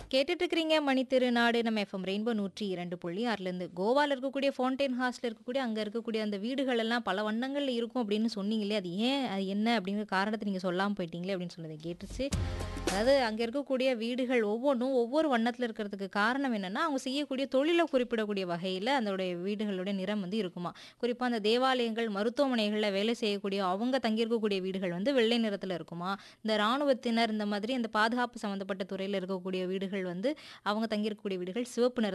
கேட்டுட்டு இருக்கிறீங்க மணி திருநாடு நம்ம எஃப்எம் ரெயின்போ நூற்றி இரண்டு புள்ளி ஆறுலேருந்து கோவாவில் இருக்கக்கூடிய ஃபவுண்டைன் ஹாஸ்ல இருக்கக்கூடிய அங்கே இருக்கக்கூடிய அந்த வீடுகள் எல்லாம் பல வண்ணங்கள்ல இருக்கும் அப்படின்னு சொன்னீங்களே அது ஏன் அது என்ன அப்படிங்கிற காரணத்தை நீங்கள் சொல்லாமல் போயிட்டீங்களே அப்படின்னு சொன்னதை கேட்டுச்சு அதாவது அங்கே இருக்கக்கூடிய வீடுகள் ஒவ்வொன்றும் ஒவ்வொரு வண்ணத்தில் இருக்கிறதுக்கு காரணம் என்னன்னா அவங்க செய்யக்கூடிய தொழிலை குறிப்பிடக்கூடிய வகையில் அதோடைய வீடுகளுடைய நிறம் வந்து இருக்குமா குறிப்பாக அந்த தேவாலயங்கள் மருத்துவமனைகளில் வேலை செய்யக்கூடிய அவங்க தங்கியிருக்கக்கூடிய வீடுகள் வந்து வெள்ளை நிறத்தில் இருக்குமா இந்த இராணுவத்தினர் இந்த மாதிரி அந்த பாதுகாப்பு சம்மந்தப்பட்ட துறையில் இருக்கக்கூடிய வீடுகள் வந்து அவங்க தங்கியிருக்கக்கூடிய வீடுகள் சிவப்பு நிறத்தில்